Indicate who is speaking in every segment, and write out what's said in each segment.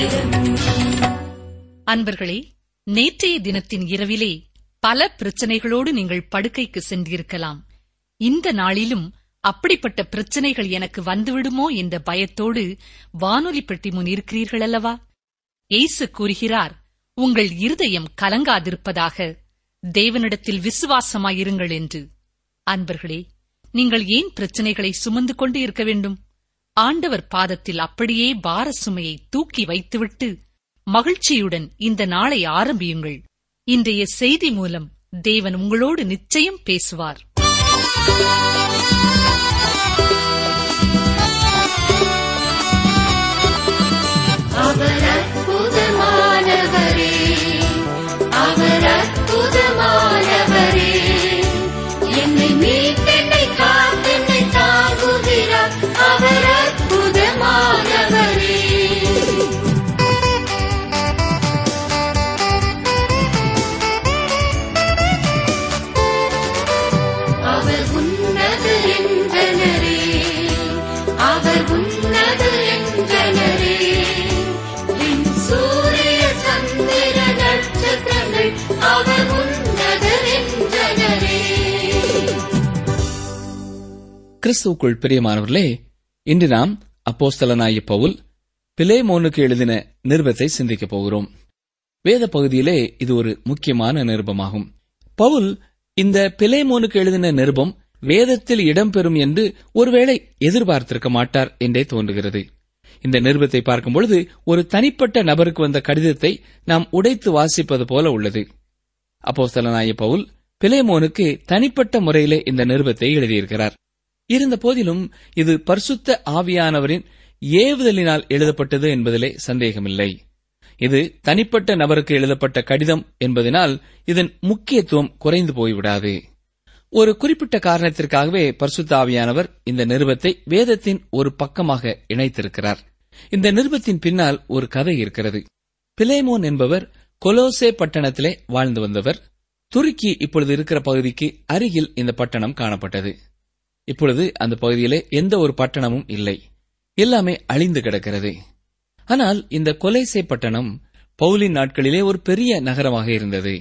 Speaker 1: நேரம்
Speaker 2: அன்பர்களே நேற்றைய தினத்தின் இரவிலே பல பிரச்சனைகளோடு நீங்கள் படுக்கைக்கு சென்றிருக்கலாம் இந்த நாளிலும் அப்படிப்பட்ட பிரச்சனைகள் எனக்கு வந்துவிடுமோ என்ற பயத்தோடு வானொலி பெட்டி முன் இருக்கிறீர்கள் அல்லவா இயேசு கூறுகிறார் உங்கள் இருதயம் கலங்காதிருப்பதாக தேவனிடத்தில் விசுவாசமாயிருங்கள் என்று அன்பர்களே நீங்கள் ஏன் பிரச்சனைகளை சுமந்து கொண்டு இருக்க வேண்டும் ஆண்டவர் பாதத்தில் அப்படியே பார சுமையை தூக்கி வைத்துவிட்டு மகிழ்ச்சியுடன் இந்த நாளை ஆரம்பியுங்கள் இன்றைய செய்தி மூலம் தேவன் உங்களோடு நிச்சயம் பேசுவார்
Speaker 1: அவர் அற்புதமானவரே அவர் அற்புதமானவரே என்னை மீட்டென்னை காத்தென்னை தாங்குகிறார் அவர் அற்புதமானவரே அவர் உன்னது என்றனரே அவர் உன்னது என்றனரே விண் சூரிய சந்திர நட்சத்திரங்கள் அவர் உன்னது என்றனரே
Speaker 3: கிறிஸ்துவுக்குள் பிரியமானவர்களே இன்று நாம் அப்போஸ்தலனாகிய பவுல் பிலேமோனுக்கு எழுதின நிருபத்தை சிந்திக்கப் போகிறோம் வேத பகுதியிலே இது ஒரு முக்கியமான நிருபமாகும் பவுல் இந்த பிலேமோனுக்கு எழுதின நிருபம் வேதத்தில் இடம்பெறும் என்று ஒருவேளை எதிர்பார்த்திருக்க மாட்டார் என்றே தோன்றுகிறது இந்த நிருபத்தை பார்க்கும் பொழுது ஒரு தனிப்பட்ட நபருக்கு வந்த கடிதத்தை நாம் உடைத்து வாசிப்பது போல உள்ளது அப்போஸ்தலனாகிய பவுல் பிலேமோனுக்கு தனிப்பட்ட முறையிலே இந்த நிருபத்தை எழுதியிருக்கிறார் இருந்த போதிலும் இது பரிசுத்த ஆவியானவரின் ஏவுதலினால் எழுதப்பட்டது என்பதிலே சந்தேகமில்லை இது தனிப்பட்ட நபருக்கு எழுதப்பட்ட கடிதம் என்பதனால் இதன் முக்கியத்துவம் குறைந்து போய்விடாது ஒரு குறிப்பிட்ட காரணத்திற்காகவே பரிசுத்த ஆவியானவர் இந்த நிருபத்தை வேதத்தின் ஒரு பக்கமாக இணைத்திருக்கிறார் இந்த நிருபத்தின் பின்னால் ஒரு கதை இருக்கிறது பிலேமோன் என்பவர் கொலோசே பட்டணத்திலே வாழ்ந்து வந்தவர் துருக்கி இப்பொழுது இருக்கிற பகுதிக்கு அருகில் இந்த பட்டணம் காணப்பட்டது இப்பொழுது அந்த பகுதியிலே எந்த ஒரு பட்டணமும் இல்லை எல்லாமே அழிந்து கிடக்கிறது ஆனால் இந்த கொலைசே பட்டணம் பவுலின் நாட்களிலே ஒரு பெரிய நகரமாக இருந்தது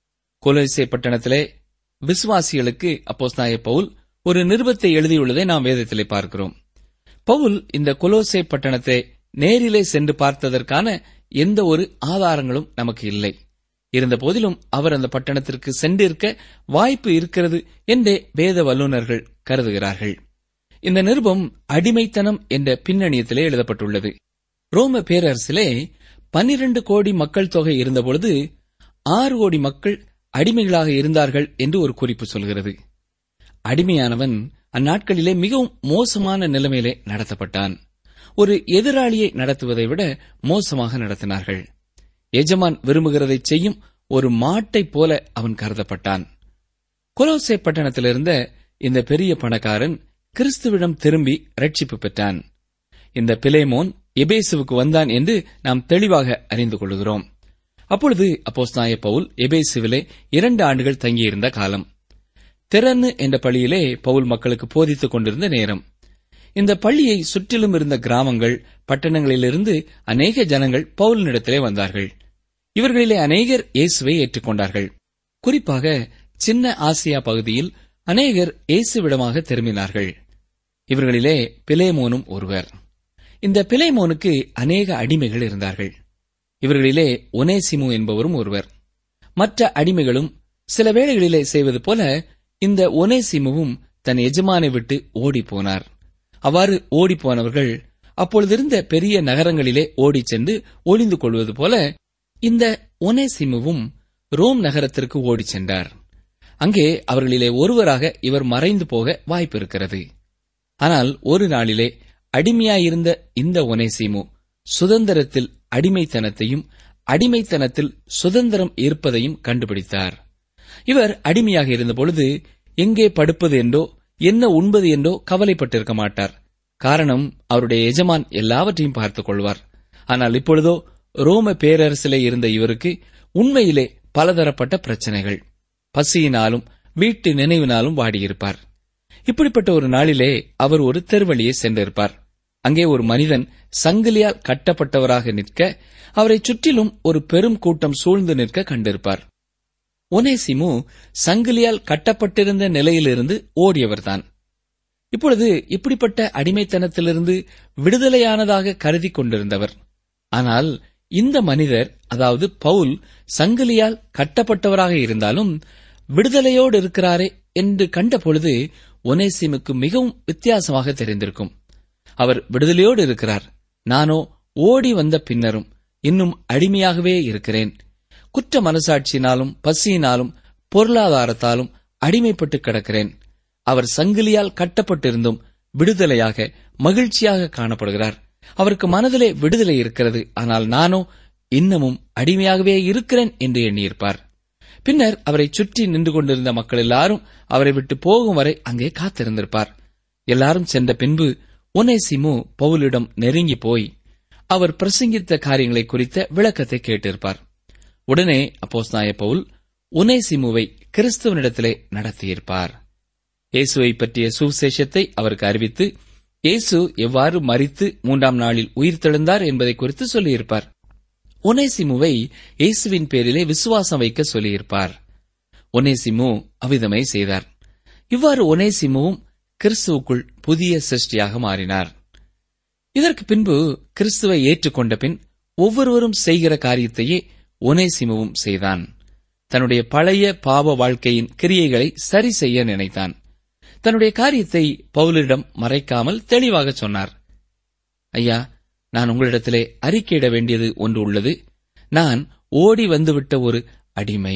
Speaker 3: கொலைசே பட்டணத்திலே விசுவாசிகளுக்கு அப்போஸ்தாய பவுல் ஒரு நிருபத்தை எழுதியுள்ளதை நாம் வேதத்திலே பார்க்கிறோம் பவுல் இந்த கொலோசே பட்டணத்தை நேரிலே சென்று பார்த்ததற்கான எந்த ஒரு ஆதாரங்களும் நமக்கு இல்லை இருந்த போதிலும் அவர் அந்த பட்டணத்திற்கு சென்றிருக்க வாய்ப்பு இருக்கிறது என்றே வேத வல்லுநர்கள் கருதுகிறார்கள் இந்த நிருபம் அடிமைத்தனம் என்ற பின்னணியத்திலே எழுதப்பட்டுள்ளது ரோம பேரரசிலே பன்னிரண்டு கோடி மக்கள் தொகை இருந்தபொழுது ஆறு கோடி மக்கள் அடிமைகளாக இருந்தார்கள் என்று ஒரு குறிப்பு சொல்கிறது அடிமையானவன் அந்நாட்களிலே மிகவும் மோசமான நிலைமையிலே நடத்தப்பட்டான் ஒரு எதிராளியை நடத்துவதை விட மோசமாக நடத்தினார்கள் எஜமான் விரும்புகிறதை செய்யும் ஒரு மாட்டைப் போல அவன் கருதப்பட்டான் கொலோசே பட்டணத்திலிருந்த இந்த பெரிய பணக்காரன் கிறிஸ்துவிடம் திரும்பி ரட்சிப்பு பெற்றான் இந்த பிலேமோன் எபேசுவுக்கு வந்தான் என்று நாம் தெளிவாக அறிந்து கொள்கிறோம் அப்பொழுது அப்போஸ்தாய பவுல் எபேசுவிலே இரண்டு ஆண்டுகள் தங்கியிருந்த காலம் திறன்னு என்ற பள்ளியிலே பவுல் மக்களுக்கு போதித்துக் கொண்டிருந்த நேரம் இந்த பள்ளியை சுற்றிலும் இருந்த கிராமங்கள் பட்டணங்களிலிருந்து அநேக ஜனங்கள் பவுலினிடத்திலே வந்தார்கள் இவர்களிலே அநேகர் இயேசுவை ஏற்றுக்கொண்டார்கள் குறிப்பாக சின்ன ஆசியா பகுதியில் அநேகர் இயேசுவிடமாக திரும்பினார்கள் இவர்களிலே பிலேமோனும் ஒருவர் இந்த பிலேமோனுக்கு அநேக அடிமைகள் இருந்தார்கள் இவர்களிலே ஒனேசிமு என்பவரும் ஒருவர் மற்ற அடிமைகளும் சில வேளைகளிலே செய்வது போல இந்த ஒனேசிமுவும் தன் எஜமானை விட்டு ஓடிப்போனார் அவ்வாறு ஓடிப்போனவர்கள் அப்பொழுதிருந்த பெரிய நகரங்களிலே ஓடிச் சென்று ஒளிந்து கொள்வது போல இந்த ஒனேசிமுவும் ரோம் நகரத்திற்கு ஓடிச் சென்றார் அங்கே அவர்களிலே ஒருவராக இவர் மறைந்து போக வாய்ப்பு இருக்கிறது ஆனால் ஒரு நாளிலே அடிமையாயிருந்த இந்த ஒனேசிமு சுதந்திரத்தில் அடிமைத்தனத்தையும் அடிமைத்தனத்தில் சுதந்திரம் இருப்பதையும் கண்டுபிடித்தார் இவர் அடிமையாக இருந்தபொழுது எங்கே படுப்பது என்றோ என்ன உண்பது என்றோ கவலைப்பட்டிருக்க மாட்டார் காரணம் அவருடைய எஜமான் எல்லாவற்றையும் பார்த்துக் கொள்வார் ஆனால் இப்பொழுதோ ரோம பேரரசிலே இருந்த இவருக்கு உண்மையிலே பலதரப்பட்ட பிரச்சனைகள் பசியினாலும் வீட்டு நினைவினாலும் வாடியிருப்பார் இப்படிப்பட்ட ஒரு நாளிலே அவர் ஒரு தெருவழியை சென்றிருப்பார் அங்கே ஒரு மனிதன் சங்கிலியால் கட்டப்பட்டவராக நிற்க அவரை சுற்றிலும் ஒரு பெரும் கூட்டம் சூழ்ந்து நிற்க கண்டிருப்பார் ஒனேசிமு சங்கிலியால் கட்டப்பட்டிருந்த நிலையிலிருந்து ஓடியவர்தான் இப்பொழுது இப்படிப்பட்ட அடிமைத்தனத்திலிருந்து விடுதலையானதாக கருதி கொண்டிருந்தவர் ஆனால் இந்த மனிதர் அதாவது பவுல் சங்கிலியால் கட்டப்பட்டவராக இருந்தாலும் விடுதலையோடு இருக்கிறாரே என்று கண்டபொழுது ஒனேசிமுக்கு மிகவும் வித்தியாசமாக தெரிந்திருக்கும் அவர் விடுதலையோடு இருக்கிறார் நானோ ஓடி வந்த பின்னரும் இன்னும் அடிமையாகவே இருக்கிறேன் குற்ற மனசாட்சியினாலும் பசியினாலும் பொருளாதாரத்தாலும் அடிமைப்பட்டு கிடக்கிறேன் அவர் சங்கிலியால் கட்டப்பட்டிருந்தும் விடுதலையாக மகிழ்ச்சியாக காணப்படுகிறார் அவருக்கு மனதிலே விடுதலை இருக்கிறது ஆனால் நானோ இன்னமும் அடிமையாகவே இருக்கிறேன் என்று எண்ணியிருப்பார் பின்னர் அவரை சுற்றி நின்று கொண்டிருந்த மக்கள் எல்லாரும் அவரை விட்டு போகும் வரை அங்கே காத்திருந்திருப்பார் எல்லாரும் சென்ற பின்பு ஒனேசிமு பவுலிடம் நெருங்கி போய் அவர் பிரசங்கித்த காரியங்களை குறித்த விளக்கத்தை கேட்டிருப்பார் உடனே அப்போஸ்நாய பவுல் உனேசிமுவை கிறிஸ்துவனிடத்திலே நடத்தியிருப்பார் இயேசுவை பற்றிய சுவிசேஷத்தை அவருக்கு அறிவித்து இயேசு எவ்வாறு மரித்து மூன்றாம் நாளில் உயிர் தெழுந்தார் என்பதை குறித்து சொல்லியிருப்பார் ஒனேசிமுவை இயேசுவின் பேரிலே விசுவாசம் வைக்க சொல்லியிருப்பார் ஒனேசிமு அவ்விதமே செய்தார் இவ்வாறு ஒனேசிமுவும் கிறிஸ்துவுக்குள் புதிய சிருஷ்டியாக மாறினார் இதற்கு பின்பு கிறிஸ்துவை ஏற்றுக்கொண்ட பின் ஒவ்வொருவரும் செய்கிற காரியத்தையே ஒனேசிமுவும் செய்தான் தன்னுடைய பழைய பாவ வாழ்க்கையின் கிரியைகளை சரி செய்ய நினைத்தான் தன்னுடைய காரியத்தை பவுலிடம் மறைக்காமல் தெளிவாக சொன்னார் ஐயா நான் உங்களிடத்திலே அறிக்கையிட வேண்டியது ஒன்று உள்ளது நான் ஓடி வந்துவிட்ட ஒரு அடிமை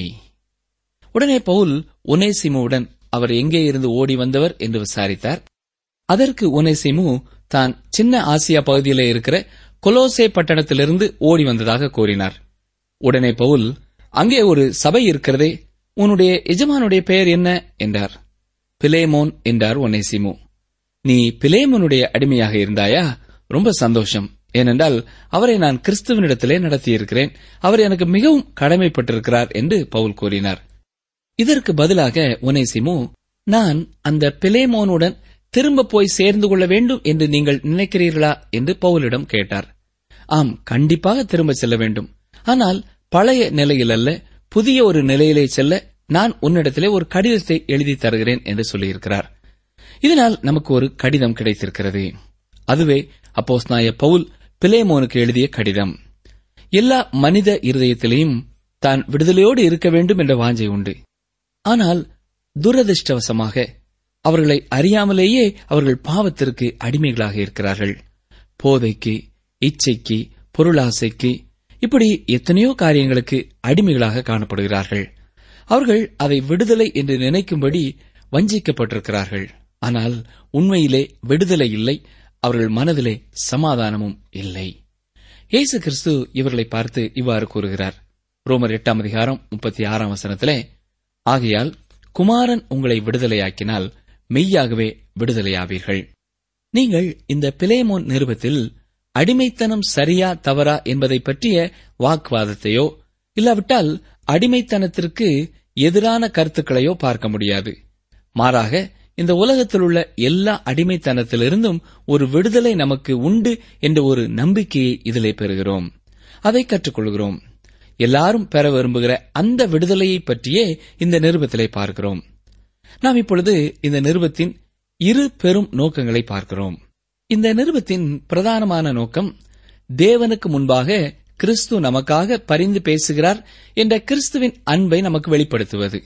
Speaker 3: உடனே பவுல் ஒனேசிமுவுடன் அவர் எங்கே இருந்து ஓடி வந்தவர் என்று விசாரித்தார் அதற்கு ஒனேசிமு தான் சின்ன ஆசியா பகுதியிலே இருக்கிற கொலோசே பட்டணத்திலிருந்து ஓடி வந்ததாக கூறினார் உடனே பவுல் அங்கே ஒரு சபை இருக்கிறதே உன்னுடைய எஜமானுடைய பெயர் என்ன என்றார் பிலேமோன் என்றார் ஒனேசிமு நீ பிலேமோனுடைய அடிமையாக இருந்தாயா ரொம்ப சந்தோஷம் ஏனென்றால் அவரை நான் கிறிஸ்துவனிடத்திலே நடத்தியிருக்கிறேன் அவர் எனக்கு மிகவும் கடமைப்பட்டிருக்கிறார் என்று பவுல் கூறினார் இதற்கு பதிலாக ஒனேசிமு நான் அந்த பிலேமோனுடன் திரும்ப போய் சேர்ந்து கொள்ள வேண்டும் என்று நீங்கள் நினைக்கிறீர்களா என்று பவுலிடம் கேட்டார் ஆம் கண்டிப்பாக திரும்ப செல்ல வேண்டும் ஆனால் பழைய நிலையில் அல்ல புதிய ஒரு நிலையிலே செல்ல நான் உன்னிடத்திலே ஒரு கடிதத்தை எழுதி தருகிறேன் என்று சொல்லியிருக்கிறார் இதனால் நமக்கு ஒரு கடிதம் கிடைத்திருக்கிறது அதுவே அப்போஸ்நாய பவுல் பிலேமோனுக்கு எழுதிய கடிதம் எல்லா மனித இருதயத்திலேயும் தான் விடுதலையோடு இருக்க வேண்டும் என்ற வாஞ்சை உண்டு ஆனால் துரதிருஷ்டவசமாக அவர்களை அறியாமலேயே அவர்கள் பாவத்திற்கு அடிமைகளாக இருக்கிறார்கள் போதைக்கு இச்சைக்கு பொருளாசைக்கு இப்படி எத்தனையோ காரியங்களுக்கு அடிமைகளாக காணப்படுகிறார்கள் அவர்கள் அதை விடுதலை என்று நினைக்கும்படி வஞ்சிக்கப்பட்டிருக்கிறார்கள் ஆனால் உண்மையிலே விடுதலை இல்லை அவர்கள் மனதிலே சமாதானமும் இல்லை இயேசு கிறிஸ்து இவர்களை பார்த்து இவ்வாறு கூறுகிறார் ரோமர் எட்டாம் அதிகாரம் முப்பத்தி ஆறாம் வசனத்திலே ஆகையால் குமாரன் உங்களை விடுதலையாக்கினால் மெய்யாகவே விடுதலையாவீர்கள் நீங்கள் இந்த பிலேமோன் நிருபத்தில் அடிமைத்தனம் சரியா தவறா என்பதை பற்றிய வாக்குவாதத்தையோ இல்லாவிட்டால் அடிமைத்தனத்திற்கு எதிரான கருத்துக்களையோ பார்க்க முடியாது மாறாக இந்த உலகத்தில் உள்ள எல்லா அடிமைத்தனத்திலிருந்தும் ஒரு விடுதலை நமக்கு உண்டு என்ற ஒரு நம்பிக்கையை இதிலே பெறுகிறோம் அதை கற்றுக்கொள்கிறோம் எல்லாரும் பெற விரும்புகிற அந்த விடுதலையை பற்றியே இந்த நிருபத்திலே பார்க்கிறோம் நாம் இப்பொழுது இந்த நிருபத்தின் இரு பெரும் நோக்கங்களை பார்க்கிறோம் இந்த நிருபத்தின் பிரதானமான நோக்கம் தேவனுக்கு முன்பாக கிறிஸ்து நமக்காக பரிந்து பேசுகிறார் என்ற கிறிஸ்துவின் அன்பை நமக்கு வெளிப்படுத்துவது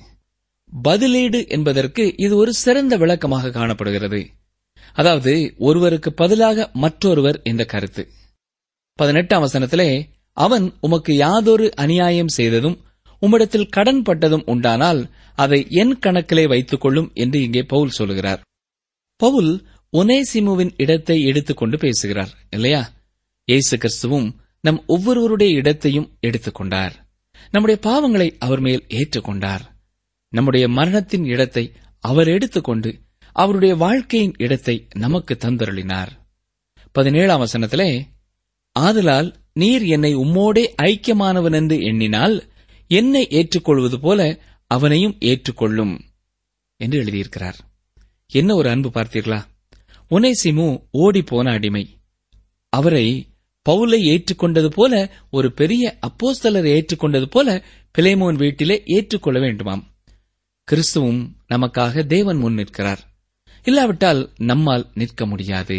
Speaker 3: பதிலீடு என்பதற்கு இது ஒரு சிறந்த விளக்கமாக காணப்படுகிறது அதாவது ஒருவருக்கு பதிலாக மற்றொருவர் என்ற கருத்து பதினெட்டாம் வசனத்திலே அவன் உமக்கு யாதொரு அநியாயம் செய்ததும் உம்மிடத்தில் கடன் பட்டதும் உண்டானால் அதை என் கணக்கிலே வைத்துக் கொள்ளும் என்று இங்கே பவுல் சொல்லுகிறார் பவுல் ஒனேசிமுவின் இடத்தை எடுத்துக்கொண்டு பேசுகிறார் இல்லையா இயேசு கிறிஸ்துவும் நம் ஒவ்வொருவருடைய இடத்தையும் எடுத்துக்கொண்டார் நம்முடைய பாவங்களை அவர் மேல் ஏற்றுக்கொண்டார் நம்முடைய மரணத்தின் இடத்தை அவர் எடுத்துக்கொண்டு அவருடைய வாழ்க்கையின் இடத்தை நமக்கு தந்தருளினார் பதினேழாம் வசனத்திலே ஆதலால் நீர் என்னை உம்மோடே ஐக்கியமானவன் என்று எண்ணினால் என்னை ஏற்றுக்கொள்வது போல அவனையும் ஏற்றுக்கொள்ளும் என்று எழுதியிருக்கிறார் என்ன ஒரு அன்பு பார்த்தீர்களா ஒனேசிமு ஓடி போன அடிமை அவரை பவுலை ஏற்றுக்கொண்டது போல ஒரு பெரிய அப்போஸ்தலரை ஏற்றுக்கொண்டது போல பிலேமோன் வீட்டிலே ஏற்றுக்கொள்ள வேண்டுமாம் கிறிஸ்துவும் நமக்காக தேவன் முன் நிற்கிறார் இல்லாவிட்டால் நம்மால் நிற்க முடியாது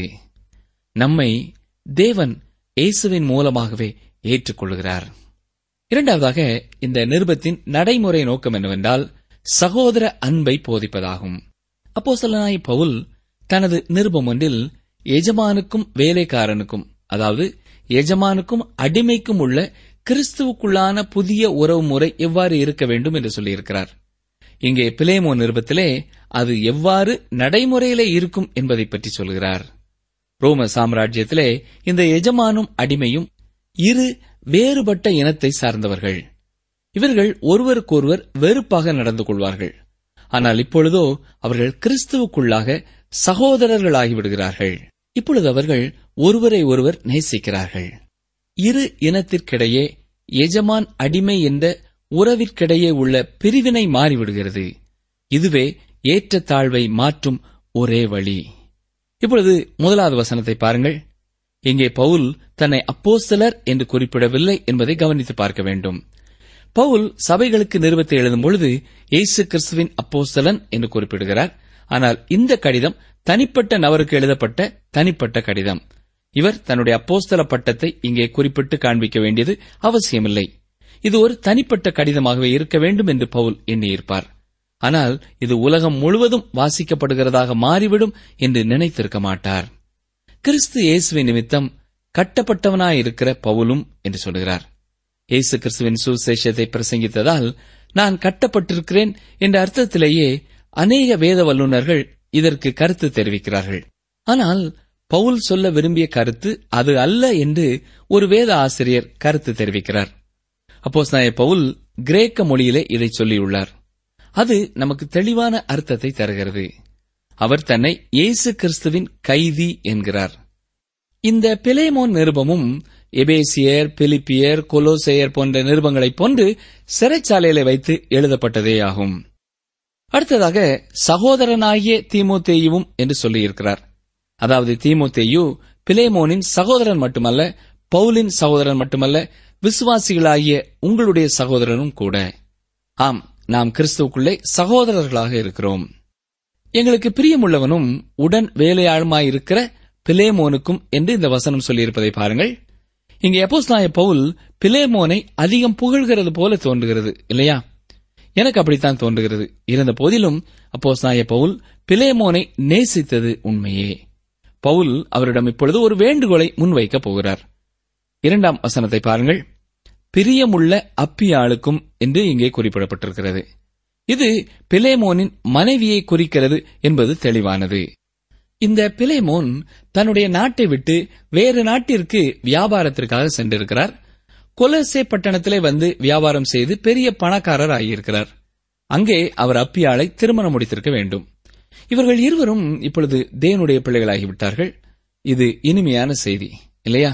Speaker 3: நம்மை தேவன் இயேசுவின் மூலமாகவே ஏற்றுக்கொள்கிறார் இரண்டாவதாக இந்த நிருபத்தின் நடைமுறை நோக்கம் என்னவென்றால் சகோதர அன்பை போதிப்பதாகும் அப்போஸ்தலனாய் பவுல் தனது நிருபம் ஒன்றில் எஜமானுக்கும் வேலைக்காரனுக்கும் அதாவது எஜமானுக்கும் அடிமைக்கும் உள்ள கிறிஸ்துவுக்குள்ளான புதிய உறவு முறை எவ்வாறு இருக்க வேண்டும் என்று சொல்லியிருக்கிறார் இங்கே பிலேமோ நிருபத்திலே அது எவ்வாறு நடைமுறையிலே இருக்கும் என்பதை பற்றி சொல்கிறார் ரோம சாம்ராஜ்யத்திலே இந்த எஜமானும் அடிமையும் இரு வேறுபட்ட இனத்தை சார்ந்தவர்கள் இவர்கள் ஒருவருக்கொருவர் வெறுப்பாக நடந்து கொள்வார்கள் ஆனால் இப்பொழுதோ அவர்கள் கிறிஸ்துவுக்குள்ளாக சகோதரர்களாகிவிடுகிறார்கள் இப்பொழுது அவர்கள் ஒருவரை ஒருவர் நேசிக்கிறார்கள் இரு இனத்திற்கிடையே எஜமான் அடிமை என்ற உறவிற்கிடையே உள்ள பிரிவினை மாறிவிடுகிறது இதுவே ஏற்றத்தாழ்வை மாற்றும் ஒரே வழி இப்பொழுது முதலாவது வசனத்தை பாருங்கள் இங்கே பவுல் தன்னை அப்போஸ்தலர் என்று குறிப்பிடவில்லை என்பதை கவனித்து பார்க்க வேண்டும் பவுல் சபைகளுக்கு நிறுவத்தை எழுதும் பொழுது இயேசு கிறிஸ்துவின் அப்போஸ்தலன் என்று குறிப்பிடுகிறார் ஆனால் இந்த கடிதம் தனிப்பட்ட நபருக்கு எழுதப்பட்ட தனிப்பட்ட கடிதம் இவர் தன்னுடைய அப்போஸ்தல பட்டத்தை இங்கே குறிப்பிட்டு காண்பிக்க வேண்டியது அவசியமில்லை இது ஒரு தனிப்பட்ட கடிதமாகவே இருக்க வேண்டும் என்று பவுல் எண்ணியிருப்பார் ஆனால் இது உலகம் முழுவதும் வாசிக்கப்படுகிறதாக மாறிவிடும் என்று நினைத்திருக்க மாட்டார் கிறிஸ்து இயேசுவின் நிமித்தம் கட்டப்பட்டவனாயிருக்கிற பவுலும் என்று சொல்கிறார் இயேசு கிறிஸ்துவின் சுசேஷத்தை பிரசங்கித்ததால் நான் கட்டப்பட்டிருக்கிறேன் என்ற அர்த்தத்திலேயே அநேக வேத வல்லுநர்கள் இதற்கு கருத்து தெரிவிக்கிறார்கள் ஆனால் பவுல் சொல்ல விரும்பிய கருத்து அது அல்ல என்று ஒரு வேத ஆசிரியர் கருத்து தெரிவிக்கிறார் அப்போஸ் பவுல் கிரேக்க மொழியிலே இதை சொல்லியுள்ளார் அது நமக்கு தெளிவான அர்த்தத்தை தருகிறது அவர் தன்னை இயேசு கிறிஸ்துவின் கைதி என்கிறார் இந்த பிலேமோன் நிருபமும் எபேசியர் பிலிப்பியர் கொலோசேயர் போன்ற நிருபங்களைப் போன்று சிறைச்சாலையில வைத்து எழுதப்பட்டதே ஆகும் அடுத்ததாக சகோதரனாகிய தீமோத்தேயுவும் என்று சொல்லியிருக்கிறார் அதாவது தீமோத்தேயு பிலேமோனின் சகோதரன் மட்டுமல்ல பவுலின் சகோதரன் மட்டுமல்ல விசுவாசிகளாகிய உங்களுடைய சகோதரனும் கூட ஆம் நாம் கிறிஸ்துவுக்குள்ளே சகோதரர்களாக இருக்கிறோம் எங்களுக்கு பிரியமுள்ளவனும் உடன் வேலையாளுமாயிருக்கிற பிலேமோனுக்கும் என்று இந்த வசனம் சொல்லியிருப்பதை பாருங்கள் இங்கே அப்போஸ்தலனாகிய பவுல் பிலேமோனை அதிகம் புகழ்கிறது போல தோன்றுகிறது இல்லையா எனக்கு அப்படித்தான் தோன்றுகிறது இருந்த போதிலும் அப்போஸ்தலனாகிய பவுல் பிலேமோனை நேசித்தது உண்மையே பவுல் அவரிடம் இப்பொழுது ஒரு வேண்டுகோளை முன்வைக்கப் போகிறார் இரண்டாம் வசனத்தை பாருங்கள் பிரியமுள்ள அப்பியாளுக்கும் என்று இங்கே குறிப்பிடப்பட்டிருக்கிறது இது பிலேமோனின் மனைவியை குறிக்கிறது என்பது தெளிவானது இந்த பிலேமோன் தன்னுடைய நாட்டை விட்டு வேறு நாட்டிற்கு வியாபாரத்திற்காக சென்றிருக்கிறார் கொலசே பட்டணத்திலே வந்து வியாபாரம் செய்து பெரிய பணக்காரர் ஆகியிருக்கிறார் அங்கே அவர் அப்பியாளை திருமணம் முடித்திருக்க வேண்டும் இவர்கள் இருவரும் இப்பொழுது தேவனுடைய பிள்ளைகளாகிவிட்டார்கள் இது இனிமையான செய்தி இல்லையா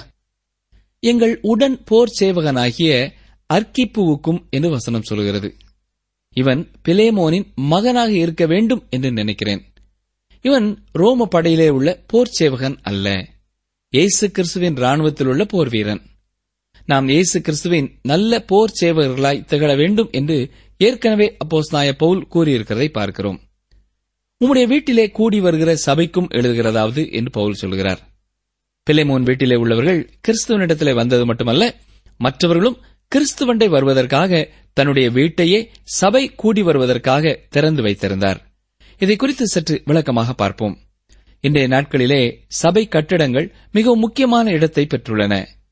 Speaker 3: எங்கள் உடன் போர் சேவகனாகிய அர்க்கிப்புவுக்கும் என்று வசனம் சொல்கிறது இவன் பிலேமோனின் மகனாக இருக்க வேண்டும் என்று நினைக்கிறேன் இவன் ரோம படையிலே உள்ள போர் சேவகன் அல்ல இயேசு கிறிஸ்துவின் ராணுவத்தில் உள்ள போர் வீரன் நாம் இயேசு கிறிஸ்துவின் நல்ல போர் சேவகர்களாய் திகழ வேண்டும் என்று ஏற்கனவே அப்போஸ் நாய பவுல் கூறியிருக்கிறதை பார்க்கிறோம் உம்முடைய வீட்டிலே கூடி வருகிற சபைக்கும் எழுதுகிறதாவது என்று பவுல் சொல்கிறார் பிலேமோன் வீட்டிலே உள்ளவர்கள் கிறிஸ்துவனிடத்திலே வந்தது மட்டுமல்ல மற்றவர்களும் கிறிஸ்துவண்டை வருவதற்காக தன்னுடைய வீட்டையே சபை கூடி வருவதற்காக திறந்து வைத்திருந்தார் இதை குறித்து சற்று விளக்கமாக பார்ப்போம் இன்றைய நாட்களிலே சபை கட்டிடங்கள் மிகவும் முக்கியமான இடத்தை பெற்றுள்ளன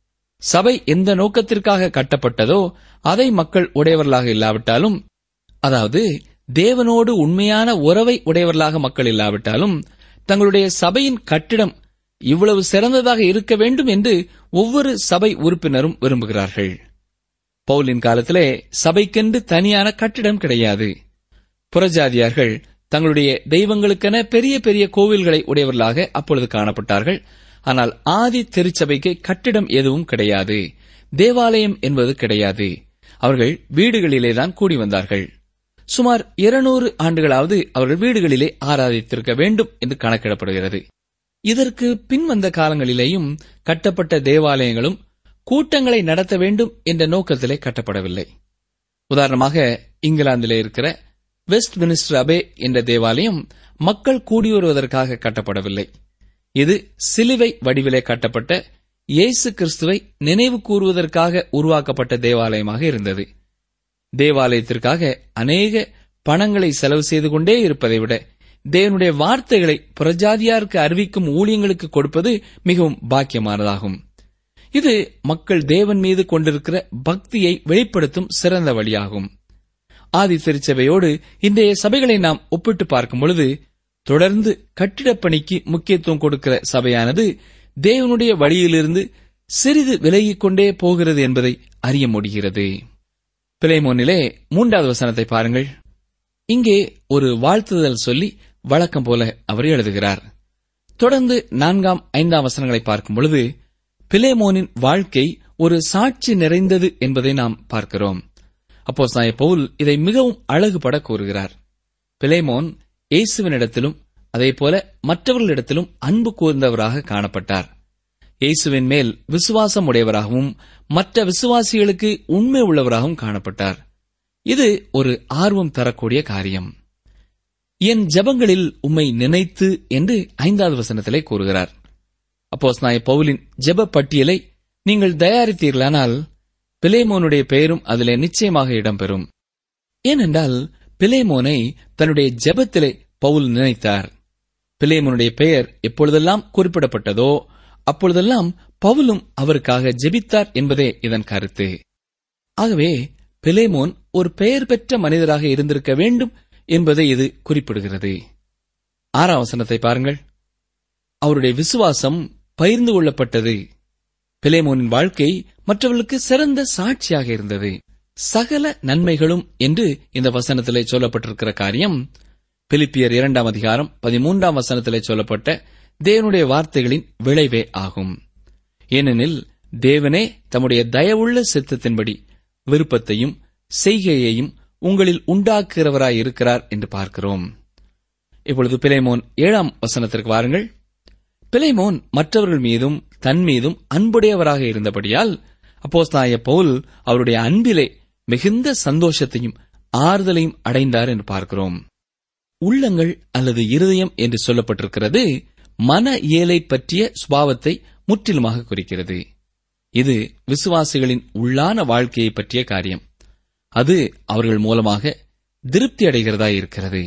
Speaker 3: சபை எந்த நோக்கத்திற்காக கட்டப்பட்டதோ அதை மக்கள் உடையவர்களாக இல்லாவிட்டாலும் அதாவது தேவனோடு உண்மையான உறவை உடையவர்களாக மக்கள் இல்லாவிட்டாலும் தங்களுடைய சபையின் கட்டிடம் இவ்வளவு சிறந்ததாக இருக்க வேண்டும் என்று ஒவ்வொரு சபை உறுப்பினரும் விரும்புகிறார்கள் பவுலின் காலத்திலே சபைக்கென்று தனியான கட்டிடம் கிடையாது புறஜாதியார்கள் தங்களுடைய தெய்வங்களுக்கென பெரிய பெரிய கோவில்களை உடையவர்களாக அப்பொழுது காணப்பட்டார்கள் ஆனால் ஆதி திருச்சபைக்கு கட்டிடம் எதுவும் கிடையாது தேவாலயம் என்பது கிடையாது அவர்கள் வீடுகளிலேதான் கூடி வந்தார்கள் சுமார் இருநூறு ஆண்டுகளாவது அவர்கள் வீடுகளிலே ஆராதித்திருக்க வேண்டும் என்று கணக்கிடப்படுகிறது இதற்கு பின்வந்த காலங்களிலேயும் கட்டப்பட்ட தேவாலயங்களும் கூட்டங்களை நடத்த வேண்டும் என்ற நோக்கத்திலே கட்டப்படவில்லை உதாரணமாக இங்கிலாந்திலே இருக்கிற வெஸ்ட் மினிஸ்டர் அபே என்ற தேவாலயம் மக்கள் கூடி வருவதற்காக கட்டப்படவில்லை இது சிலுவை வடிவிலே கட்டப்பட்ட இயேசு கிறிஸ்துவை நினைவு கூறுவதற்காக உருவாக்கப்பட்ட தேவாலயமாக இருந்தது தேவாலயத்திற்காக அநேக பணங்களை செலவு செய்து கொண்டே இருப்பதை விட தேவனுடைய வார்த்தைகளை புறஜாதியாருக்கு அறிவிக்கும் ஊழியங்களுக்கு கொடுப்பது மிகவும் பாக்கியமானதாகும் இது மக்கள் தேவன் மீது கொண்டிருக்கிற பக்தியை வெளிப்படுத்தும் சிறந்த வழியாகும் ஆதி திருச்சபையோடு இன்றைய சபைகளை நாம் ஒப்பிட்டு பார்க்கும் பொழுது தொடர்ந்து கட்டிடப் பணிக்கு முக்கியத்துவம் கொடுக்கிற சபையானது தேவனுடைய வழியிலிருந்து சிறிது விலகிக் கொண்டே போகிறது என்பதை அறிய முடிகிறது பிழைமோனிலே மூன்றாவது வசனத்தை பாருங்கள் இங்கே ஒரு வாழ்த்துதல் சொல்லி வழக்கம் போல அவர் எழுதுகிறார் தொடர்ந்து நான்காம் ஐந்தாம் வசனங்களை பார்க்கும் பொழுது பிலேமோனின் வாழ்க்கை ஒரு சாட்சி நிறைந்தது என்பதை நாம் பார்க்கிறோம் அப்போ சாய பவுல் இதை மிகவும் அழகுபட கூறுகிறார் பிலேமோன் இயேசுவினிடத்திலும் அதேபோல மற்றவர்களிடத்திலும் அன்பு கூர்ந்தவராக காணப்பட்டார் இயேசுவின் மேல் விசுவாசம் உடையவராகவும் மற்ற விசுவாசிகளுக்கு உண்மை உள்ளவராகவும் காணப்பட்டார் இது ஒரு ஆர்வம் தரக்கூடிய காரியம் என் ஜெபங்களில் உம்மை நினைத்து என்று ஐந்தாவது வசனத்திலே கூறுகிறார் அப்போஸ் நாய பவுலின் ஜெப பட்டியலை நீங்கள் தயாரித்தீர்களானால் பிலேமோனுடைய பெயரும் அதிலே நிச்சயமாக இடம்பெறும் ஏனென்றால் பிலேமோனை தன்னுடைய ஜெபத்திலே பவுல் நினைத்தார் பிலேமோனுடைய பெயர் எப்பொழுதெல்லாம் குறிப்பிடப்பட்டதோ அப்பொழுதெல்லாம் பவுலும் அவருக்காக ஜெபித்தார் என்பதே இதன் கருத்து ஆகவே பிலேமோன் ஒரு பெயர் பெற்ற மனிதராக இருந்திருக்க வேண்டும் என்பதை இது குறிப்பிடுகிறது ஆறாம் வசனத்தை பாருங்கள் அவருடைய விசுவாசம் பகிர்ந்து கொள்ளப்பட்டது பிலேமோனின் வாழ்க்கை மற்றவர்களுக்கு சிறந்த சாட்சியாக இருந்தது சகல நன்மைகளும் என்று இந்த வசனத்திலே சொல்லப்பட்டிருக்கிற காரியம் பிலிப்பியர் இரண்டாம் அதிகாரம் பதிமூன்றாம் வசனத்திலே சொல்லப்பட்ட தேவனுடைய வார்த்தைகளின் விளைவே ஆகும் ஏனெனில் தேவனே தம்முடைய தயவுள்ள சித்தத்தின்படி விருப்பத்தையும் செய்கையையும் உங்களில் உண்டாக்குகிறவராய் இருக்கிறார் என்று பார்க்கிறோம் இப்பொழுது பிலேமோன் ஏழாம் வசனத்திற்கு வாருங்கள் பிலேமோன் மற்றவர்கள் மீதும் தன் மீதும் அன்புடையவராக இருந்தபடியால் அப்போஸ்தாய பவுல் அவருடைய அன்பிலே மிகுந்த சந்தோஷத்தையும் ஆறுதலையும் அடைந்தார் என்று பார்க்கிறோம் உள்ளங்கள் அல்லது இருதயம் என்று சொல்லப்பட்டிருக்கிறது மன இயலை பற்றிய சுபாவத்தை முற்றிலுமாக குறிக்கிறது இது விசுவாசிகளின் உள்ளான வாழ்க்கையை பற்றிய காரியம் அது அவர்கள் மூலமாக திருப்தி அடைகிறதா இருக்கிறது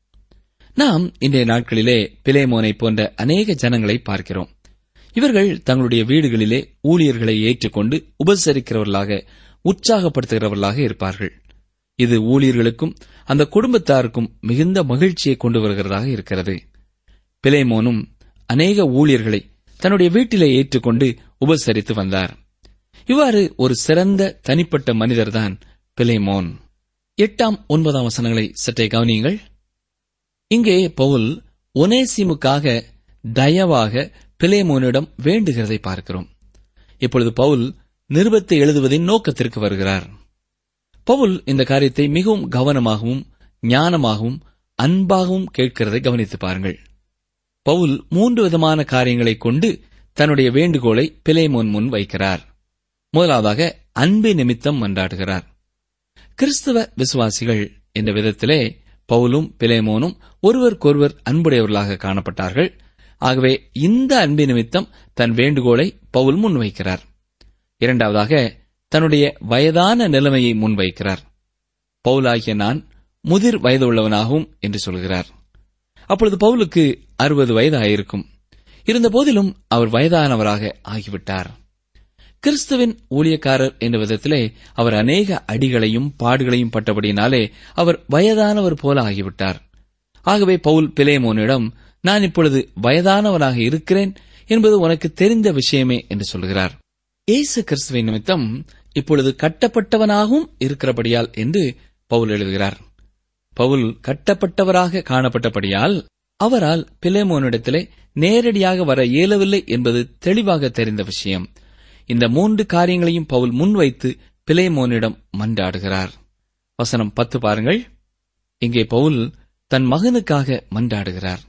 Speaker 3: நாம் இன்றைய நாட்களிலே பிலேமோனை போன்ற அநேக ஜனங்களை பார்க்கிறோம் இவர்கள் தங்களுடைய வீடுகளிலே ஊழியர்களை ஏற்றுக்கொண்டு உபசரிக்கிறவர்களாக உற்சாகப்படுத்துகிறவர்களாக இருப்பார்கள் இது ஊழியர்களுக்கும் அந்த குடும்பத்தாருக்கும் மிகுந்த மகிழ்ச்சியை கொண்டு வருகிறதாக இருக்கிறது பிலேமோனும் அநேக ஊழியர்களை தன்னுடைய வீட்டிலே ஏற்றுக்கொண்டு உபசரித்து வந்தார் இவ்வாறு ஒரு சிறந்த தனிப்பட்ட மனிதர்தான் பிலேமோன் எட்டாம் ஒன்பதாம் வசனங்களை சற்றே கவனியுங்கள் இங்கே பவுல் ஒனேசிமுக்காக தயவாக பிலேமோனிடம் வேண்டுகிறதை பார்க்கிறோம் இப்பொழுது பவுல் நிருபத்தை எழுதுவதின் நோக்கத்திற்கு வருகிறார் பவுல் இந்த காரியத்தை மிகவும் கவனமாகவும் ஞானமாகவும் அன்பாகவும் கேட்கிறதை கவனித்து பாருங்கள் பவுல் மூன்று விதமான காரியங்களை கொண்டு தன்னுடைய வேண்டுகோளை பிலேமோன் முன் வைக்கிறார் முதலாவதாக அன்பு நிமித்தம் மன்றாடுகிறார் கிறிஸ்தவ விசுவாசிகள் என்ற விதத்திலே பவுலும் பிலேமோனும் ஒருவருக்கொருவர் அன்புடையவர்களாக காணப்பட்டார்கள் ஆகவே இந்த அன்பு நிமித்தம் தன் வேண்டுகோளை பவுல் முன்வைக்கிறார் இரண்டாவதாக தன்னுடைய வயதான நிலைமையை முன்வைக்கிறார் பவுலாகிய நான் முதிர் வயது உள்ளவனாகும் என்று சொல்கிறார் அப்பொழுது பவுலுக்கு அறுபது வயது ஆயிருக்கும் இருந்தபோதிலும் அவர் வயதானவராக ஆகிவிட்டார் கிறிஸ்துவின் ஊழியக்காரர் என்ற விதத்திலே அவர் அநேக அடிகளையும் பாடுகளையும் பட்டபடியினாலே அவர் வயதானவர் போல ஆகிவிட்டார் ஆகவே பவுல் பிலேமோனிடம் நான் இப்பொழுது வயதானவனாக இருக்கிறேன் என்பது உனக்கு தெரிந்த விஷயமே என்று சொல்கிறார் இயேசு கிறிஸ்துவின் நிமித்தம் இப்பொழுது கட்டப்பட்டவனாகவும் இருக்கிறபடியால் என்று பவுல் எழுதுகிறார் பவுல் கட்டப்பட்டவராக காணப்பட்டபடியால் அவரால் பிலேமோனிடத்திலே நேரடியாக வர இயலவில்லை என்பது தெளிவாக தெரிந்த விஷயம் இந்த மூன்று காரியங்களையும் பவுல் முன்வைத்து பிலேமோனிடம் மன்றாடுகிறார் வசனம் பத்து பாருங்கள் இங்கே பவுல் தன் மகனுக்காக மன்றாடுகிறார்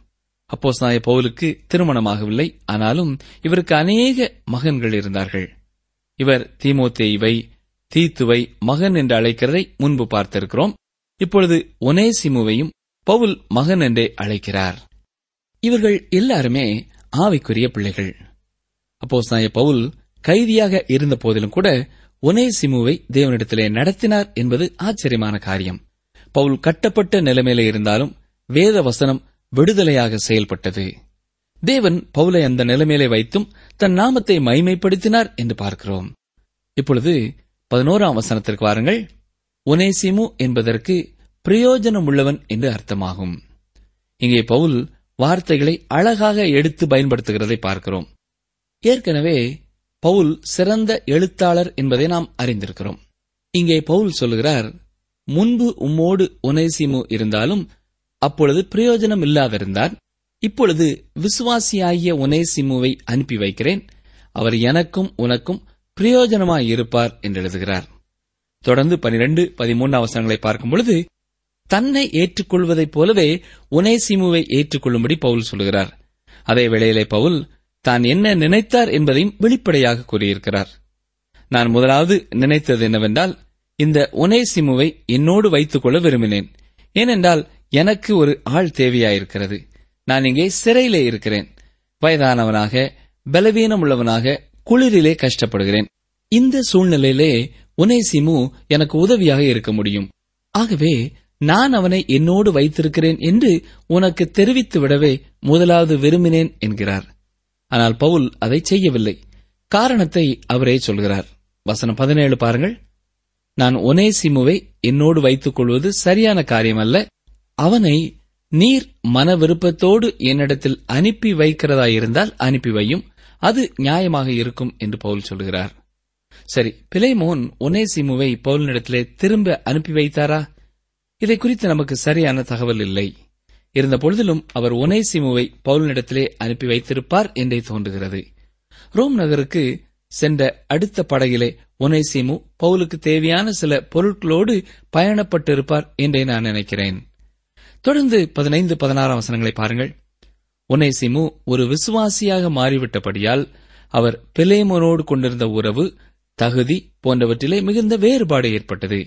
Speaker 3: அப்போஸ்தாய பவுலுக்கு திருமணமாகவில்லை ஆனாலும் இவருக்கு அநேக மகன்கள் இருந்தார்கள் இவர் தீமோத்தேயுவை தீத்துவை மகன் என்று அழைக்கிறதை முன்பு பார்த்திருக்கிறோம் இப்பொழுது ஒனேசிமுவையும் பவுல் மகன் என்றே அழைக்கிறார் இவர்கள் எல்லாருமே ஆவிக்குரிய பிள்ளைகள் அப்போஸ்தாய பவுல் கைதியாக இருந்த போதிலும் கூட ஒனேசிமுவை தேவனிடத்திலே நடத்தினார் என்பது ஆச்சரியமான காரியம் பவுல் கட்டப்பட்ட நிலைமையில இருந்தாலும் வேத வசனம் விடுதலையாக செயல்பட்டது தேவன் பவுலை அந்த நிலைமையிலே வைத்தும் தன் நாமத்தை மைமைப்படுத்தினார் என்று பார்க்கிறோம் இப்பொழுது பதினோராம் வசனத்திற்கு வாருங்கள் ஒனேசிமு என்பதற்கு பிரயோஜனம் உள்ளவன் என்று அர்த்தமாகும் இங்கே பவுல் வார்த்தைகளை அழகாக எடுத்து பயன்படுத்துகிறதை பார்க்கிறோம் ஏற்கனவே பவுல் சிறந்த எழுத்தாளர் என்பதை நாம் அறிந்திருக்கிறோம் இங்கே பவுல் சொல்லுகிறார் முன்பு உம்மோடு ஒனேசிமு இருந்தாலும் அப்பொழுது பிரயோஜனம் இல்லாதிருந்தார் இப்பொழுது விசுவாசியாகிய ஒனேசிமுவை அனுப்பி வைக்கிறேன் அவர் எனக்கும் உனக்கும் பிரயோஜனமாயிருப்பார் என்று எழுதுகிறார் தொடர்ந்து பனிரெண்டு பதிமூன்று அவசரங்களை பார்க்கும் பொழுது தன்னை ஏற்றுக்கொள்வதைப் போலவே ஒனேசிமுவை ஏற்றுக்கொள்ளும்படி பவுல் சொல்கிறார் அதே வேளையிலே பவுல் தான் என்ன நினைத்தார் என்பதையும் வெளிப்படையாக கூறியிருக்கிறார் நான் முதலாவது நினைத்தது என்னவென்றால் இந்த ஒனேசிமுவை என்னோடு வைத்துக் கொள்ள விரும்பினேன் ஏனென்றால் எனக்கு ஒரு ஆள் தேவையாயிருக்கிறது நான் இங்கே சிறையிலே இருக்கிறேன் வயதானவனாக பலவீனம் உள்ளவனாக குளிரிலே கஷ்டப்படுகிறேன் இந்த சூழ்நிலையிலே ஒனேசிமு எனக்கு உதவியாக இருக்க முடியும் ஆகவே நான் அவனை என்னோடு வைத்திருக்கிறேன் என்று உனக்கு தெரிவித்து விடவே முதலாவது விரும்பினேன் என்கிறார் ஆனால் பவுல் அதை செய்யவில்லை காரணத்தை அவரே சொல்கிறார் வசனம் பதினேழு பாருங்கள் நான் ஒனேசிமுவை என்னோடு வைத்துக் கொள்வது சரியான காரியமல்ல அவனை நீர் மன விருப்பத்தோடு என்னிடத்தில் அனுப்பி வைக்கிறதாயிருந்தால் அனுப்பி வையும் அது நியாயமாக இருக்கும் என்று பவுல் சொல்கிறார் சரி பிலேமோன் ஒனேசிமுவை பவுலினிடத்திலே திரும்ப அனுப்பி வைத்தாரா இதை குறித்து நமக்கு சரியான தகவல் இல்லை இருந்த பொழுதிலும் அவர் ஒனேசிமுவை பவுலினிடத்திலே அனுப்பி வைத்திருப்பார் என்றே தோன்றுகிறது ரோம் நகருக்கு சென்ற அடுத்த படகிலே ஒனேசிமு பவுலுக்கு தேவையான சில பொருட்களோடு பயணப்பட்டிருப்பார் என்றே நான் நினைக்கிறேன் தொடர்ந்து பதினைந்து பதினாறாம் வசனங்களை பாருங்கள் ஒனேசிமு ஒரு விசுவாசியாக மாறிவிட்டபடியால் அவர் பிலேமோனோடு கொண்டிருந்த உறவு தகுதி போன்றவற்றிலே மிகுந்த வேறுபாடு ஏற்பட்டது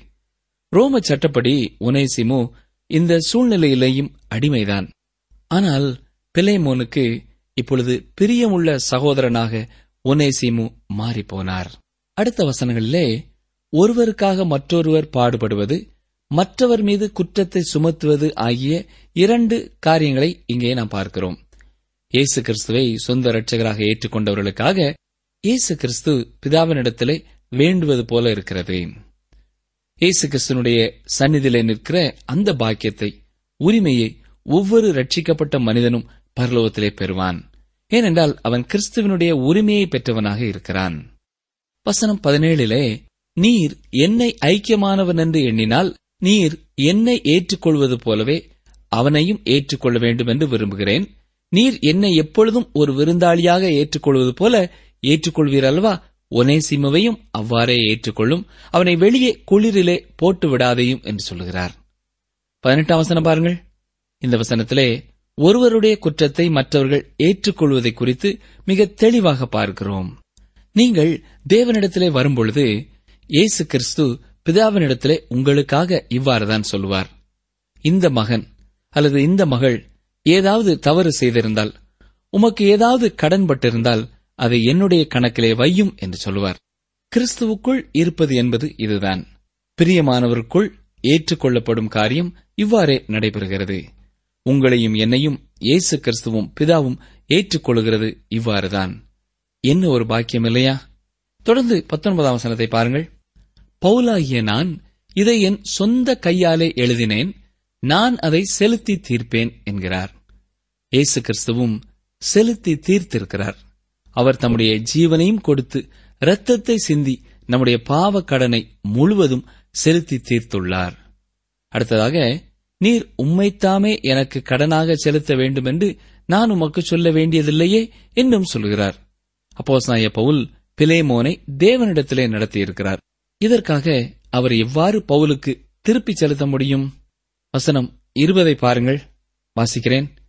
Speaker 3: ரோம சட்டப்படி ஒனேசிமு இந்த சூழ்நிலையிலேயும் அடிமைதான் ஆனால் பிலேமோனுக்கு இப்பொழுது பிரியமுள்ள சகோதரனாக ஒனேசிமு மாறிப்போனார் அடுத்த வசனங்களிலே ஒருவருக்காக மற்றொருவர் பாடுபடுவது மற்றவர் மீது குற்றத்தை சுமத்துவது ஆகிய இரண்டு காரியங்களை இங்கே நாம் பார்க்கிறோம் இயேசு கிறிஸ்துவை சொந்த இரட்சகராக ஏற்றுக்கொண்டவர்களுக்காக இயேசு கிறிஸ்து பிதாவினிடத்திலே வேண்டுவது போல இருக்கிறது இயேசு கிறிஸ்துனுடைய சந்நிதியிலே நிற்கிற அந்த பாக்கியத்தை உரிமையை ஒவ்வொரு ரட்சிக்கப்பட்ட மனிதனும் பரலோகத்திலே பெறுவான் ஏனென்றால் அவன் கிறிஸ்துவனுடைய உரிமையை பெற்றவனாக இருக்கிறான் வசனம் பதினேழிலே நீர் என்னை ஐக்கியமானவன் என்று எண்ணினால் நீர் என்னை ஏற்றுக்கொள்வது போலவே அவனையும் ஏற்றுக்கொள்ள வேண்டும் என்று விரும்புகிறேன் நீர் என்னை எப்பொழுதும் ஒரு விருந்தாளியாக ஏற்றுக்கொள்வது போல ஏற்றுக்கொள்வீர் அல்லவா ஒனேசிமுவையும் அவ்வாறே ஏற்றுக்கொள்ளும் அவனை வெளியே குளிரிலே போட்டு விடாதையும் என்று சொல்லுகிறார் பதினெட்டாம் வசனம் பாருங்கள் இந்த வசனத்திலே ஒருவருடைய குற்றத்தை மற்றவர்கள் ஏற்றுக்கொள்வதை குறித்து மிக தெளிவாக பார்க்கிறோம் நீங்கள் தேவனிடத்திலே வரும்பொழுது இயேசு கிறிஸ்து பிதாவினிடத்திலே உங்களுக்காக இவ்வாறுதான் சொல்லுவார் இந்த மகன் அல்லது இந்த மகள் ஏதாவது தவறு செய்திருந்தால் உமக்கு ஏதாவது கடன்பட்டிருந்தால் அதை என்னுடைய கணக்கிலே வையும் என்று சொல்லுவார் கிறிஸ்துவுக்குள் இருப்பது என்பது இதுதான் பிரியமானவருக்குள் ஏற்றுக்கொள்ளப்படும் காரியம் இவ்வாறே நடைபெறுகிறது உங்களையும் என்னையும் இயேசு கிறிஸ்துவும் பிதாவும் ஏற்றுக்கொள்கிறது இவ்வாறுதான் என்ன ஒரு பாக்கியம் இல்லையா தொடர்ந்து பத்தொன்பதாம் வசனத்தை பாருங்கள் பவுலாகிய நான் இதை என் சொந்த கையாலே எழுதினேன் நான் அதை செலுத்தி தீர்ப்பேன் என்கிறார் இயேசு கிறிஸ்துவும் செலுத்தி தீர்த்திருக்கிறார் அவர் தம்முடைய ஜீவனையும் கொடுத்து இரத்தத்தை சிந்தி நம்முடைய பாவ கடனை முழுவதும் செலுத்தி தீர்த்துள்ளார் அடுத்ததாக நீர் உம்மைத்தாமே எனக்கு கடனாக செலுத்த வேண்டும் என்று நான் உமக்கு சொல்ல வேண்டியதில்லையே என்றும் சொல்கிறார் அப்போஸ்நாய பவுல் பிலேமோனை தேவனிடத்திலே நடத்தியிருக்கிறார் இதற்காக அவர் எவ்வாறு பவுலுக்கு திருப்பிச் செலுத்த முடியும் வசனம் இருபதை பாருங்கள் வாசிக்கிறேன்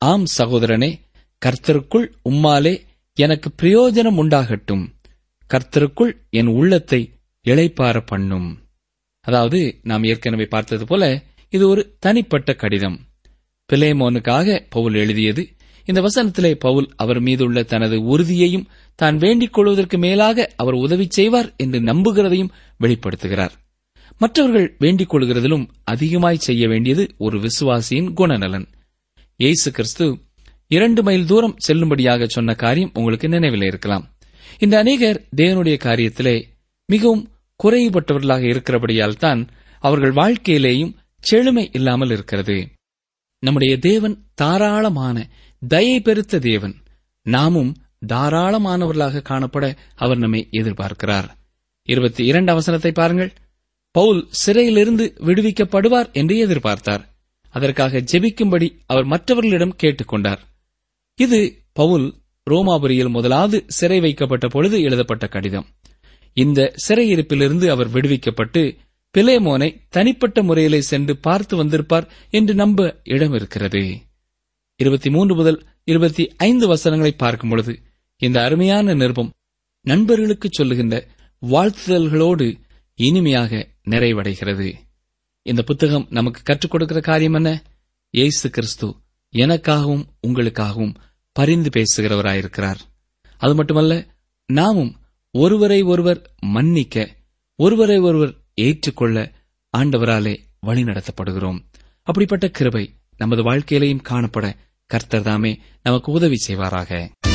Speaker 3: ஆம் சகோதரனே கர்த்தருக்குள் உம்மாலே எனக்கு பிரயோஜனம் உண்டாகட்டும் கர்த்தருக்குள் என் உள்ளத்தை இளைப்பார பண்ணும் அதாவது நாம் ஏற்கனவே பார்த்தது போல இது ஒரு தனிப்பட்ட கடிதம் பிலேமோனுக்காக பவுல் எழுதியது இந்த வசனத்திலே பவுல் அவர் மீதுள்ள தனது உறுதியையும் தான் வேண்டிக் கொள்வதற்கு மேலாக அவர் உதவி செய்வார் என்று நம்புகிறதையும் வெளிப்படுத்துகிறார் மற்றவர்கள் வேண்டிக் கொள்கிறதிலும் அதிகமாய் செய்ய வேண்டியது ஒரு விசுவாசியின் குணநலன் இயேசு கிறிஸ்து இரண்டு மைல் தூரம் செல்லும்படியாக சொன்ன காரியம் உங்களுக்கு நினைவில் இருக்கலாம் இந்த அநேகர் தேவனுடைய காரியத்திலே மிகவும் குறைபட்டவர்களாக இருக்கிறபடியால் தான் அவர்கள் வாழ்க்கையிலேயும் செழுமை இல்லாமல் இருக்கிறது நம்முடைய தேவன் தாராளமான தயை பெருத்த தேவன் நாமும் தாராளமானவர்களாக காணப்பட அவர் நம்மை எதிர்பார்க்கிறார் இருபத்தி இரண்டு அவசரத்தை பாருங்கள் பவுல் சிறையிலிருந்து விடுவிக்கப்படுவார் என்று எதிர்பார்த்தார் அதற்காக ஜெபிக்கும்படி அவர் மற்றவர்களிடம் கேட்டுக்கொண்டார் இது பவுல் ரோமாபுரியில் முதலாவது சிறை வைக்கப்பட்ட பொழுது எழுதப்பட்ட கடிதம் இந்த சிறையிருப்பிலிருந்து அவர் விடுவிக்கப்பட்டு பிலேமோனை தனிப்பட்ட முறையிலே சென்று பார்த்து வந்திருப்பார் என்று நம்ப இடம் இருக்கிறது இருபத்தி மூன்று முதல் இருபத்தி ஐந்து வசனங்களை பார்க்கும் பொழுது இந்த அருமையான நிருபம் நண்பர்களுக்கு சொல்லுகின்ற வாழ்த்துதல்களோடு இனிமையாக நிறைவடைகிறது இந்த புத்தகம் நமக்கு கற்றுக் கொடுக்கிற காரியம் என்ன இயேசு கிறிஸ்து எனக்காகவும் உங்களுக்காகவும் பரிந்து பேசுகிறவராயிருக்கிறார் அது மட்டுமல்ல நாமும் ஒருவரை ஒருவர் மன்னிக்க ஒருவரை ஒருவர் ஏற்றுக்கொள்ள ஆண்டவராலே வழிநடத்தப்படுகிறோம் அப்படிப்பட்ட கிருபை நமது வாழ்க்கையிலையும் காணப்பட கர்த்தர் தாமே நமக்கு உதவி செய்வாராக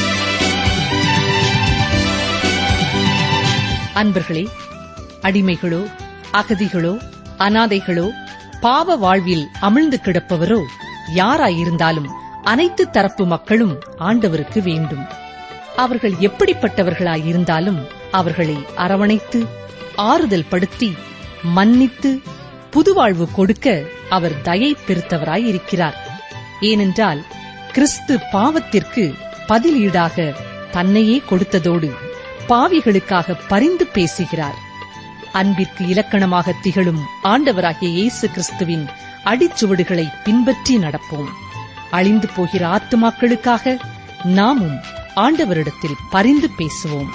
Speaker 2: அன்பர்களே அடிமைகளோ அகதிகளோ அனாதைகளோ பாவ வாழ்வில் அமிழ்ந்து கிடப்பவரோ யாராயிருந்தாலும் அனைத்து தரப்பு மக்களும் ஆண்டவருக்கு வேண்டும் அவர்கள் எப்படிப்பட்டவர்களாயிருந்தாலும் அவர்களை அரவணைத்து ஆறுதல் படுத்தி மன்னித்து புதுவாழ்வு கொடுக்க அவர் தயை பெருத்தவராயிருக்கிறார் ஏனென்றால் கிறிஸ்து பாவத்திற்கு பதிலீடாக தன்னையே கொடுத்ததோடு பாவிகளுக்காக பரிந்து பேசுகிறார் அன்பிற்கு இலக்கணமாக திகழும் ஆண்டவராகிய இயேசு கிறிஸ்துவின் அடிச்சுவடுகளை பின்பற்றி நடப்போம் அழிந்து போகிற ஆத்துமாக்களுக்காக நாமும் ஆண்டவரிடத்தில் பரிந்து பேசுவோம்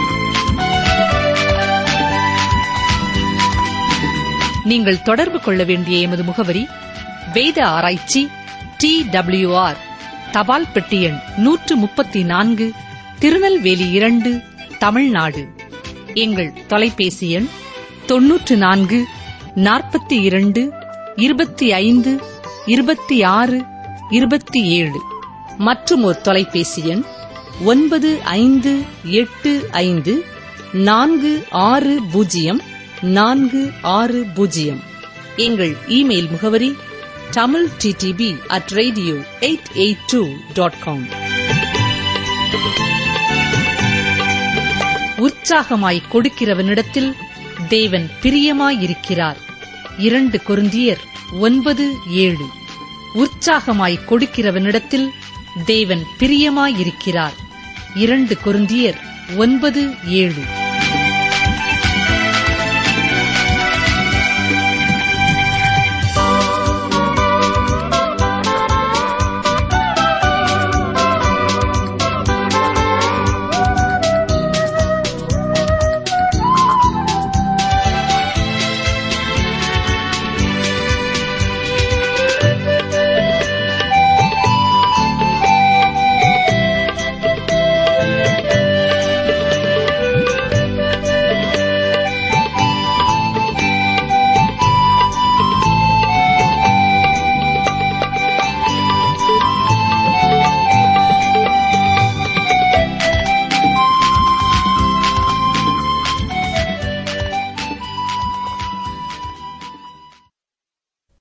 Speaker 2: நீங்கள் தொடர்பு கொள்ள வேண்டிய எமது முகவரி வேத ஆராய்ச்சி டி ஆர் தபால் பெட்டி எண் நூற்று முப்பத்தி நான்கு திருநெல்வேலி இரண்டு தமிழ்நாடு எங்கள் தொலைபேசி எண் தொன்னூற்று நான்கு நாற்பத்தி இரண்டு இருபத்தி ஐந்து இருபத்தி ஆறு இருபத்தி ஏழு மற்றும் ஒரு தொலைபேசி எண் ஒன்பது ஐந்து எட்டு ஐந்து நான்கு ஆறு பூஜ்ஜியம் நான்கு ஆறு பூஜ்ஜியம் எங்கள் இமெயில் முகவரி Tamil TTB at radio eight eight two dot com உற்சாகமாய் கொடுக்கிறவனிடத்தில் தேவன் பிரியமாயிருக்கிறார் இரண்டு கொருந்தியர் ஒன்பது ஏழு உற்சாகமாய் கொடுக்கிறவனிடத்தில் தேவன் பிரியமாயிருக்கிறார் இரண்டு கொருந்தியர் ஒன்பது ஏழு